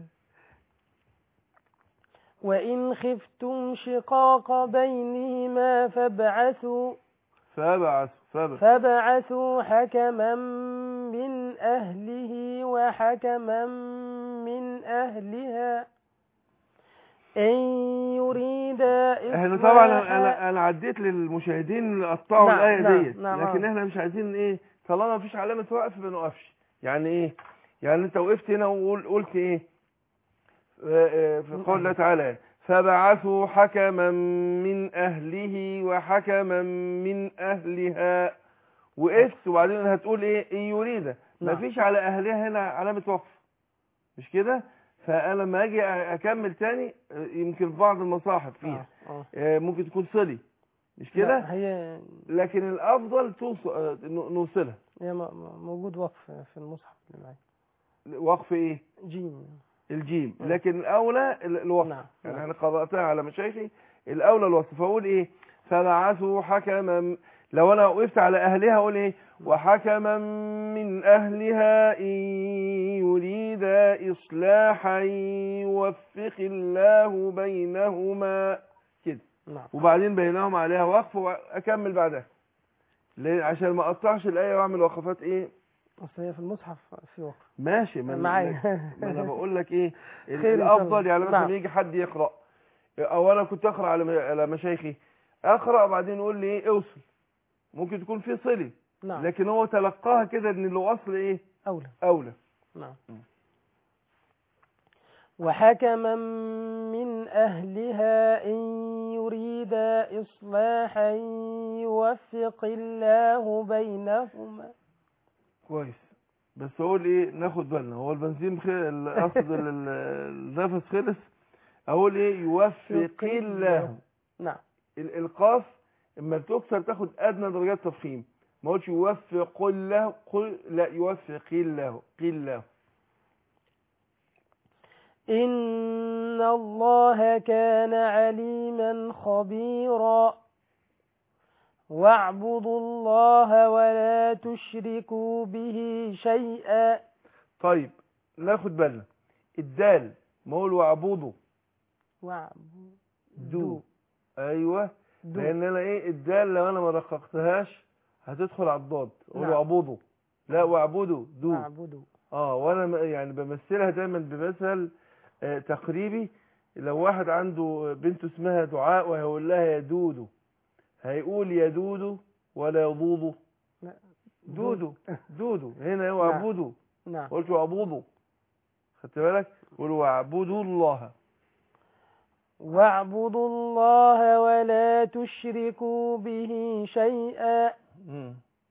وإن خفتم شقاق بينهما فابعثوا فابعث فابعث فابعثوا حكما من أهله وحكما من أهلها إن يريدا احنا طبعا إصلاحا- انا انا عديت للمشاهدين اللي قطعوا نعم، الايه نعم، ديت نعم، لكن آه. احنا مش عايزين ايه طالما مفيش علامه وقف ما نوقفش يعني ايه يعني انت وقفت هنا وقلت ايه آه، آه، في قول الله تعالى فبعثوا حكما من اهله وحكما من اهلها وقفت وبعدين هتقول ايه ان يريد نعم. مفيش على اهلها هنا علامه وقف مش كده فانا لما اجي اكمل تاني آه، يمكن في بعض المصاحف فيها آه، آه. آه، ممكن تكون صلي مش لا، كده هي لكن الافضل توص... آه، ن- نوصلها هي م- م- موجود وقف في المصحف اللي معايا وقف ايه جيم الجيم مم. لكن الاولى ال- الوصف نعم يعني نعم. انا قراتها على مشايخي الاولى الوصف فاقول ايه فبعثوا حكما لو انا وقفت على اهلها اقول ايه وحكما من اهلها ان يريدا اصلاحا يوفق الله بينهما كده نعم وبعدين بينهم عليها وقف واكمل بعدها ليه؟ عشان ما اقطعش الايه واعمل وقفات ايه أصل هي في المصحف في وقف ماشي ما معايا ما انا بقول لك ايه ال- خير إن شاء الافضل الله. يعني مثلا نعم. يجي حد يقرا او انا كنت اقرا على على مشايخي اقرا وبعدين يقول لي ايه اوصل ممكن تكون في صلي نعم لكن هو تلقاها كده ان الاصل ايه أولى اولى نعم م. وحكما من أهلها إن يريدا إصلاحا يوفق الله بينهما كويس بس اقول ايه ناخد بالنا هو البنزين خ... ال- اقصد ال- ال- النفس خلص اقول ايه يوفق الله نعم ال- القاف اما بتكسر تاخد ادنى درجات تفخيم ما قلتش يوفق الله قل لا يوفق الله قل الله إن الله كان عليما خبيرا واعبدوا الله ولا تشركوا به شيئا طيب ناخد بالنا الدال ما هو واعبدوا واعبدوا دو ايوه دو. لان انا ايه الدال لو انا ما رققتهاش هتدخل على الضاد اقول نعم. واعبدوا لا واعبدوا دو واعبدوا اه وانا م- يعني بمثلها دايما بمثل آه تقريبي لو واحد عنده بنت اسمها دعاء وهيقول لها يا دودو هيقول يا دودو ولا يضودو لا. دودو دودو هنا هو نعم. اعبدوا نعم قلت واعبدوا خدت بالك قول واعبدوا الله واعبدوا الله ولا تشركوا به شيئا مم.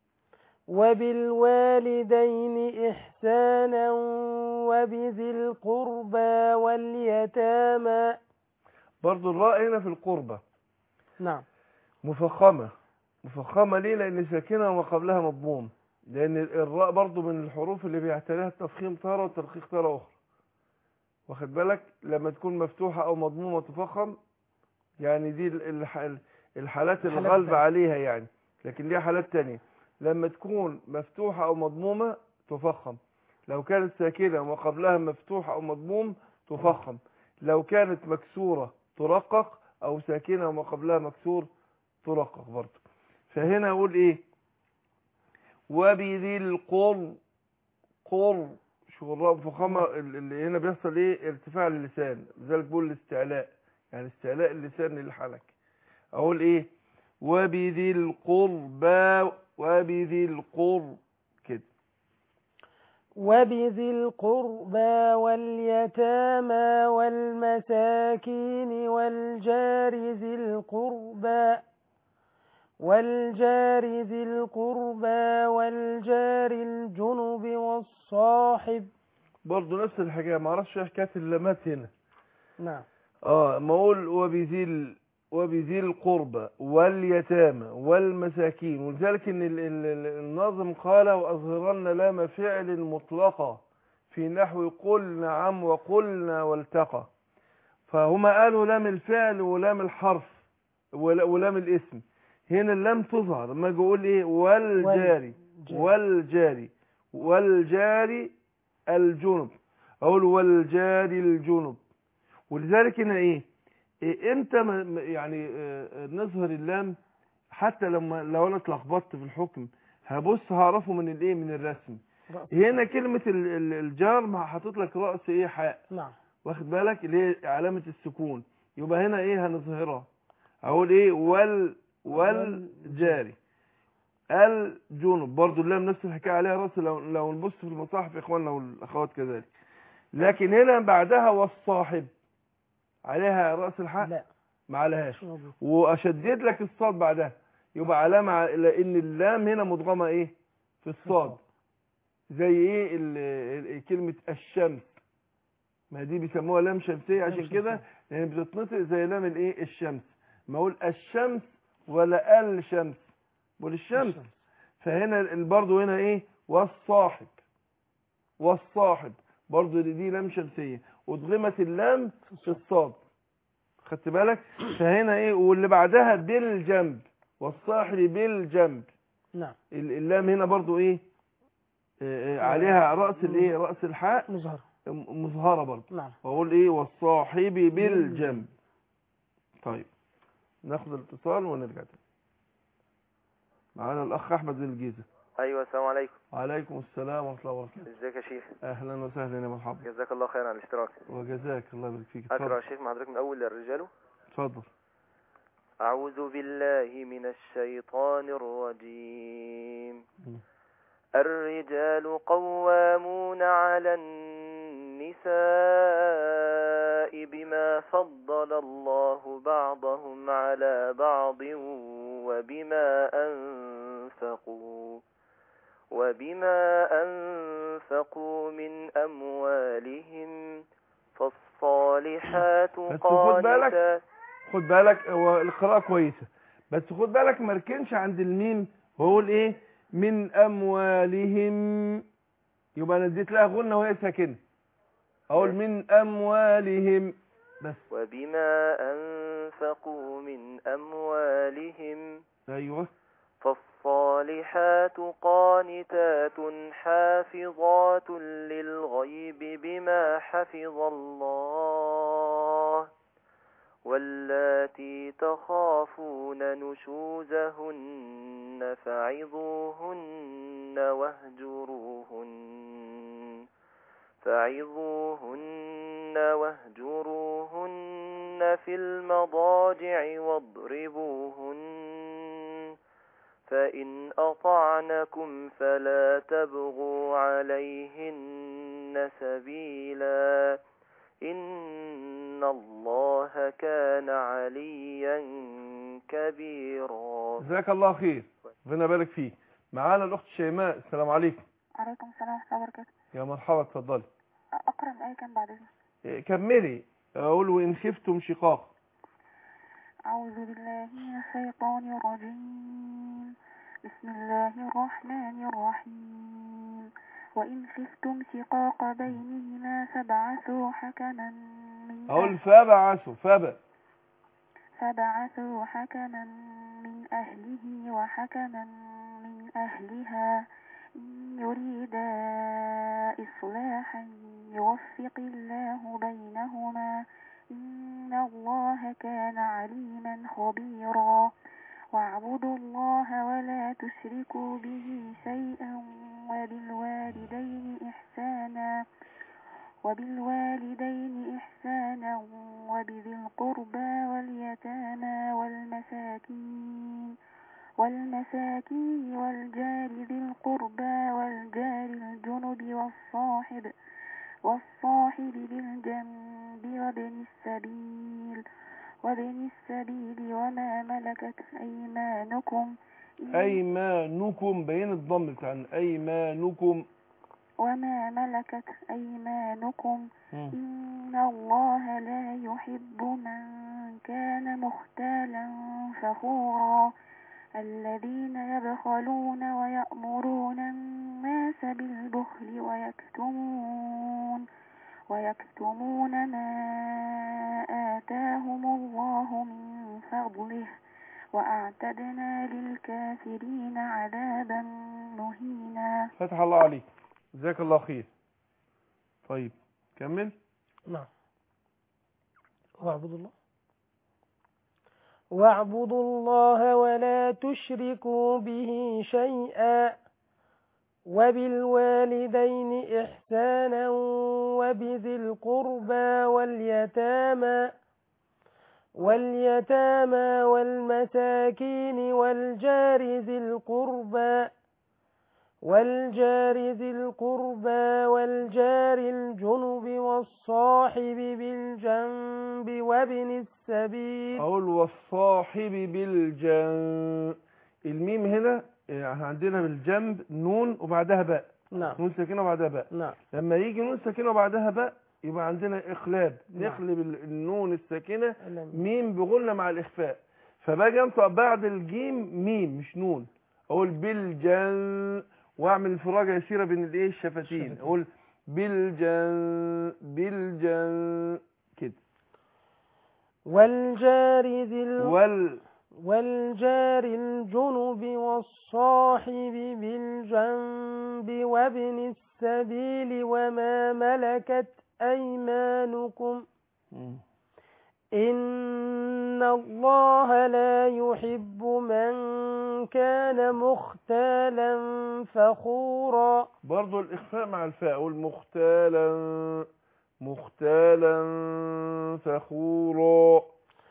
وبالوالدين إحسانا وبذي القربى واليتامى برضو الراء هنا في القربة نعم مفخمة مفخمة ليه لأن ساكنة وما قبلها مضموم لأن الراء برضو من الحروف اللي بيعتريها التفخيم تارة والترقيق تارة أخرى واخد بالك لما تكون مفتوحة أو مضمومة تفخم يعني دي ال- الح- الحالات الحالات الغالبة التانية. عليها يعني لكن ليها حالات تانية لما تكون مفتوحة أو مضمومة تفخم لو كانت ساكنة وما قبلها مفتوح أو مضموم تفخم لو كانت مكسورة ترقق أو ساكنة وما قبلها مكسور ترقق برضه فهنا أقول إيه وبذي القر قر شو الراء مفخمة ال- اللي هنا بيحصل إيه ارتفاع اللسان لذلك بقول الاستعلاء يعني استعلاء اللسان للحلق أقول إيه وبذي القربى وبذي القرب كده وبذي القربى واليتامى والمساكين والجار ذي القربى والجار ذي القربى والجار الجنب والصاحب برضه نفس الحكاية معرفش ايه حكاية اللامات هنا نعم اه ما اقول وبذي ال- وبذي القربى واليتامى والمساكين ولذلك ان ال- ال- ال- الناظم قال واظهرن لام فعل مطلقة في نحو قل نعم وقلنا والتقى فهما قالوا لام الفعل ولام الحرف ول- ولام الاسم هنا اللام تظهر لما اجي اقول ايه والجاري والجاري والجاري الجنب اقول والجاري الجنب ولذلك هنا ايه, إيه امتى ما- ما- يعني آه، آه، نظهر اللام حتى لما لو انا اتلخبطت في الحكم هبص هعرفه من الايه من الرسم رأس. هنا كلمة ال- ال- الجار ما حاطط لك رأس ايه حاء نعم واخد بالك اللي هي علامة السكون يبقى هنا ايه هنظهرها اقول ايه وال والجاري الجنوب برضو اللام نفس الحكايه عليها راس لو لو نبص في المصاحف يا اخواننا والاخوات كذلك لكن هنا بعدها والصاحب عليها راس الحاء لا ما عليهاش مش موجود واشدد لك الصاد بعدها يبقى علامه ع- لان اللام هنا مدغمه ايه في الصاد زي ايه ال- ال- كلمه الشمس ما دي بيسموها لام شمسيه لام عشان كده شمسية. يعني بتتنطق زي لام الايه الشمس ما اقول الشمس ولا الشمس بقول الشمس فهنا ال- برضو هنا ايه والصاحب والصاحب برضو دي, دي لام شمسيه ادغمت اللام في الصاد خدت بالك فهنا ايه واللي بعدها بالجنب والصاحب بالجنب نعم ال- اللام هنا برضو ايه آه، آه، عليها رأس الايه رأس الحاء مظهر م- مظهرة برضو نعم واقول ايه والصاحب بالجنب طيب ناخد الاتصال ونرجع تاني معانا الاخ احمد من الجيزه ايوه السلام عليكم وعليكم السلام ورحمه الله وبركاته ازيك يا شيخ اهلا وسهلا يا مرحبا جزاك الله خير على الاشتراك وجزاك الله يبارك فيك اقرا يا اتفضل شيخ مع حضرتك من اول الرجال اتفضل أعوذ بالله من الشيطان الرجيم مم. الرجال قوامون على النساء بما فضل الله بعضهم على بعض وبما أنفقوا وبما أنفقوا من أموالهم فالصالحات بس خد بالك قانتات خد بالك هو القراءة كويسة بس خد بالك ما ركنش عند الميم واقول ايه من اموالهم يبقى انا اديت لها غنة وهي ساكنة اقول من اموالهم بس وبما أنفقوا من أموالهم ايوه فالصالحات قانتات حافظات للغيب بما حفظ الله واللاتي تخافون نشوزهن فعظوهن واهجروهن فعظوهن واهجروهن في المضاجع واضربوهن فإن أطعنكم فلا تبغوا عليهن سبيلا إن إن الله كان عليا كبيرا جزاك الله خير ربنا يبارك فيك معانا الاخت شيماء السلام عليكم عليكم السلام ورحمة الله وبركاته يا مرحبا اتفضلي أقرأ الآية كم بعد إذنك إيه، كملي اقول وان خفتم شقاق أعوذ بالله من الشيطان الرجيم بسم الله الرحمن الرحيم وإن خفتم شقاق بينهما فابعثوا حكما من اقول فبعثوا فب فبعثوا حكما من أهله وحكما من أهلها إن يريدا إصلاحا يوفق الله بينهما إن الله كان عليما خبيرا واعبدوا الله ولا تشركوا به شيئا وبالوالدين إحسانا وبالوالدين إحسانا وبذي القربى واليتامى والمساكين والمساكين والجار ذي القربى والجار الجنب والصاحب والصاحب بالجنب وابن السبيل وابن السبيل وما ملكت أيمانكم ايمانكم بين الضم بتاع ايمانكم وما ملكت أيمانكم مم. إن الله لا يحب من كان مختالا فخورا الذين يبخلون ويأمرون الناس بالبخل ويكتمون ويكتمون ما آتاهم الله من فضله وأعتدنا للكافرين عذابا مهينا فتح الله عليك جزاك الله خير طيب كمل نعم واعبدوا الله واعبدوا الله ولا تشركوا به شيئا وبالوالدين إحسانا وبذي القربى واليتامى واليتامى والمساكين والجار ذي القربى والجار ذي القربى والجار الجنب والصاحب بالجنب وابن السبيل اقول والصاحب بالجنب الميم هنا يعني عندنا بالجنب نون وبعدها باء نعم نون ساكنه وبعدها باء نعم لما يجي نون ساكنه وبعدها باء يبقى عندنا اخلاب نعم. نخلب ال- النون الساكنه ألم. ميم بغنى مع الاخفاء فباجي انطق بعد الجيم ميم مش نون اقول بالجن واعمل انفراجه يسيره بين الايه الشفتين الشفتين. اقول بالجن بالجن كده والجار ذي ال... وال والجار الجنب والصاحب بالجنب وابن السبيل وما ملكت أيمانكم مم. إن الله لا يحب من كان مختالا فخورا برضو الإخفاء مع الفاء أقول مختالا مختالا فخورا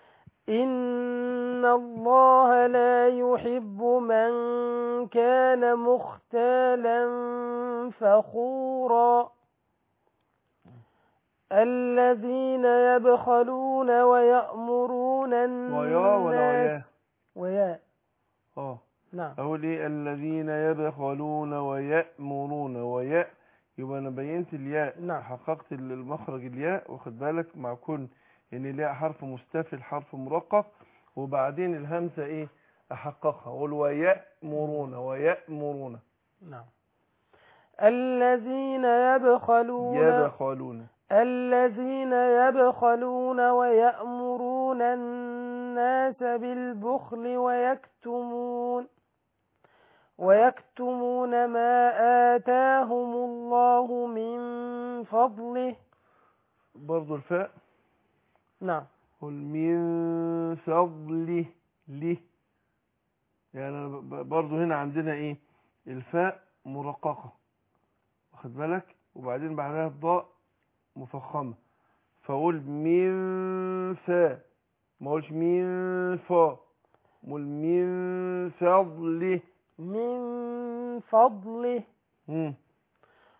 إن الله لا يحب من كان مختالا فخورا الذين يبخلون ويأمرون ويا ولا الناس ويا ويا اه نعم أقول إيه الذين يبخلون ويأمرون وياء يبقى أنا بينت الياء نعم. حققت المخرج الياء واخد بالك مع كون إن الياء حرف مستفل حرف مرقق وبعدين الهمزة إيه أحققها أقول ويأمرون ويأمرون نعم الذين يبخلون يبخلون الذين يبخلون ويأمرون الناس بالبخل ويكتمون ويكتمون ما آتاهم الله من فضله برضو الفاء نعم قل من فضله له يعني أنا ب- برضو هنا عندنا ايه الفاء مرققة واخد بالك وبعدين بعدها الضاء مفخمة فاقول من فا ما اقولش من فا اقول من فضله من فضله مم.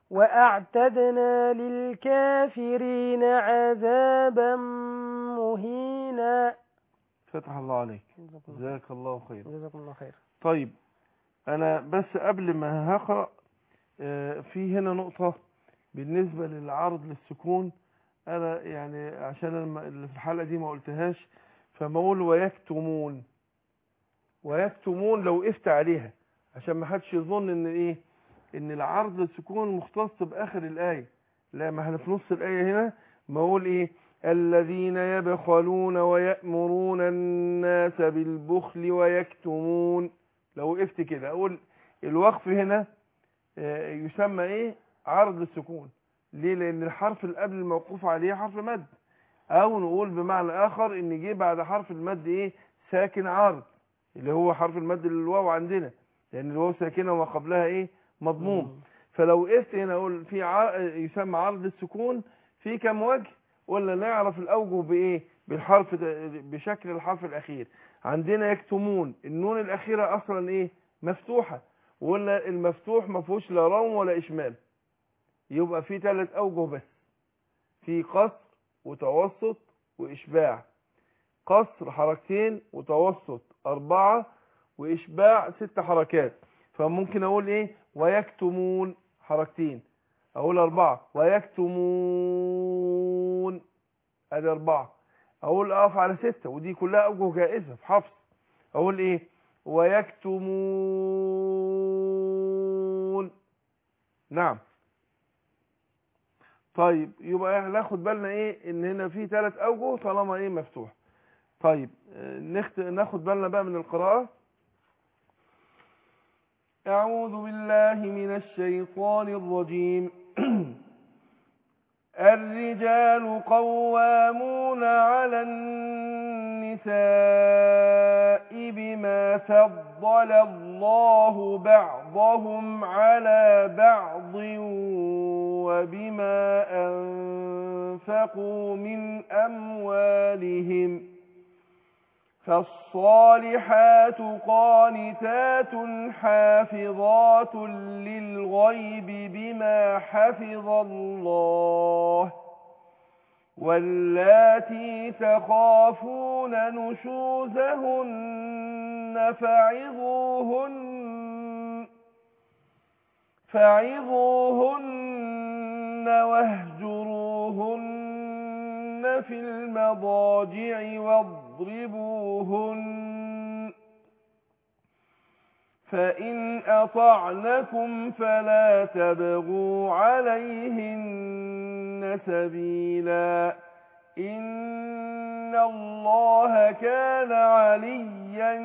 وأعتدنا للكافرين عذابا مهينا فتح الله عليك جزاكم الله جزاك الله خير جزاكم الله خير طيب انا بس قبل ما هقرا آه، في هنا نقطة بالنسبة للعرض للسكون انا يعني عشان أنا ما- اللي في الحلقة دي ما قلتهاش فما اقول ويكتمون ويكتمون لو وقفت عليها عشان ما حدش يظن ان ايه ان العرض للسكون مختص باخر الايه لا ما احنا في نص الايه هنا ما اقول ايه الذين يبخلون ويأمرون الناس بالبخل ويكتمون لو وقفت كده اقول الوقف هنا آه، يسمى ايه عرض السكون ليه لان الحرف اللي قبل الموقوف عليه حرف مد او نقول بمعنى اخر ان جه بعد حرف المد ايه ساكن عارض اللي هو حرف المد للواو عندنا لان الواو ساكنه وما قبلها ايه مضموم فلو وقفت هنا اقول في ع... يسمى عرض السكون في كم وجه ولا نعرف الاوجه بايه بالحرف ده بشكل الحرف الاخير عندنا يكتمون النون الاخيره اصلا ايه مفتوحه ولا المفتوح ما فيهوش لا روم ولا اشمال يبقى في ثلاث اوجه بس في قصر وتوسط واشباع قصر حركتين وتوسط اربعه واشباع ست حركات فممكن اقول ايه ويكتمون حركتين اقول اربعه ويكتمون ادي اربعه اقول اقف على سته ودي كلها اوجه جائزه في حفص اقول ايه ويكتمون نعم طيب يبقى ناخد بالنا ايه ان هنا في ثلاث اوجه طالما ايه مفتوح طيب آه، نخت... ناخد بالنا بقى من القراءه أعوذ بالله من الشيطان الرجيم الرجال قوامون على النساء بما فضل الله بعضهم على بعض وبما أنفقوا من أموالهم فالصالحات قانتات حافظات للغيب بما حفظ الله واللاتي تخافون نشوزهن فعظوهن فعظوهن واهجروهن في المضاجع واضربوهن فإن أطعنكم فلا تبغوا عليهن سبيلا إن الله كان عليا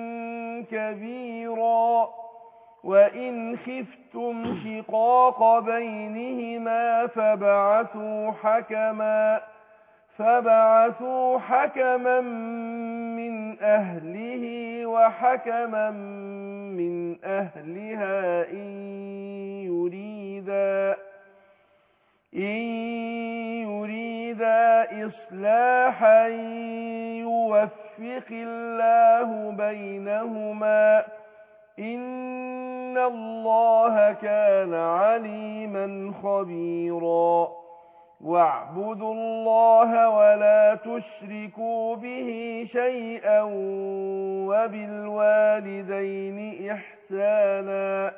كبيرا وإن خفتم شقاق بينهما فابعثوا حكما فبعثوا حكما من أهله وحكما من أهلها إن يريدا إن يريدا إصلاحا يوفق الله بينهما إن الله كان عليما خبيرا واعبدوا الله ولا تشركوا به شيئا وبالوالدين إحسانا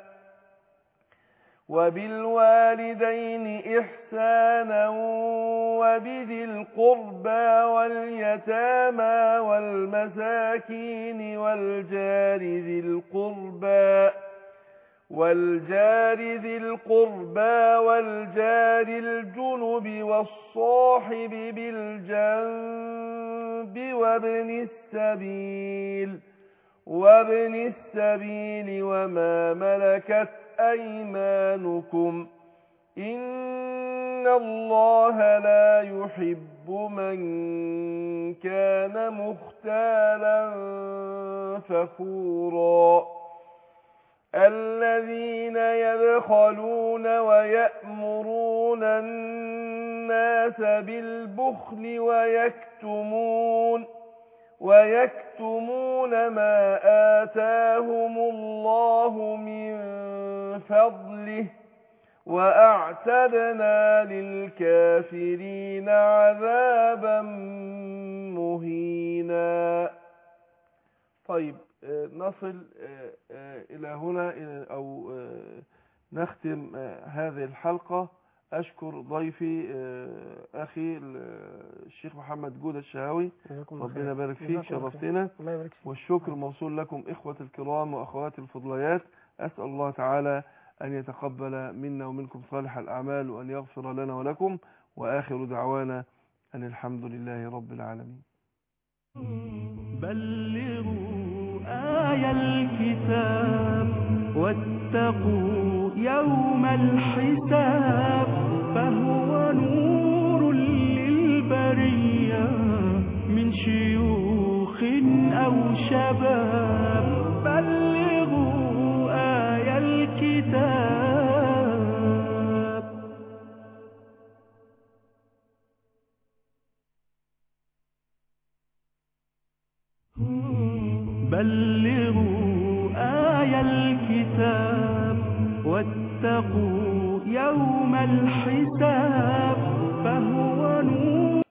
وبالوالدين إحسانا وبذي القربى واليتامى والمساكين والجار ذي القربى والجار ذي القربى والجار الجنب والصاحب بالجنب وابن السبيل وابن السبيل وما ملكت أيمانكم إن الله لا يحب من كان مختالا فخورا الذين يبخلون ويأمرون الناس بالبخل ويكتمون ويكتمون ما آتاهم الله من فضله وأعتدنا للكافرين عذابا مهينا طيب آه، نصل آه، آه، إلى هنا إلى- أو آه، نختم آه، هذه الحلقة أشكر ضيفي آه، أخي ال- الشيخ محمد جودة الشهاوي جزاكم الله ربنا خير. يبارك فيك جزاكم الله خير. شرفتنا الله يبارك فيك والشكر موصول لكم إخوة الكرام وأخواتي الفضليات أسأل الله تعالى أن يتقبل منا ومنكم صالح الأعمال وأن يغفر لنا ولكم وآخر دعوانا أن الحمد لله رب العالمين بلغوا آي الكتاب واتقوا يوم الحساب فهو نور للبرية من شيوخ أو شباب بلغوا آي الكتاب بلغوا آي الكتاب واتقوا يوم الحساب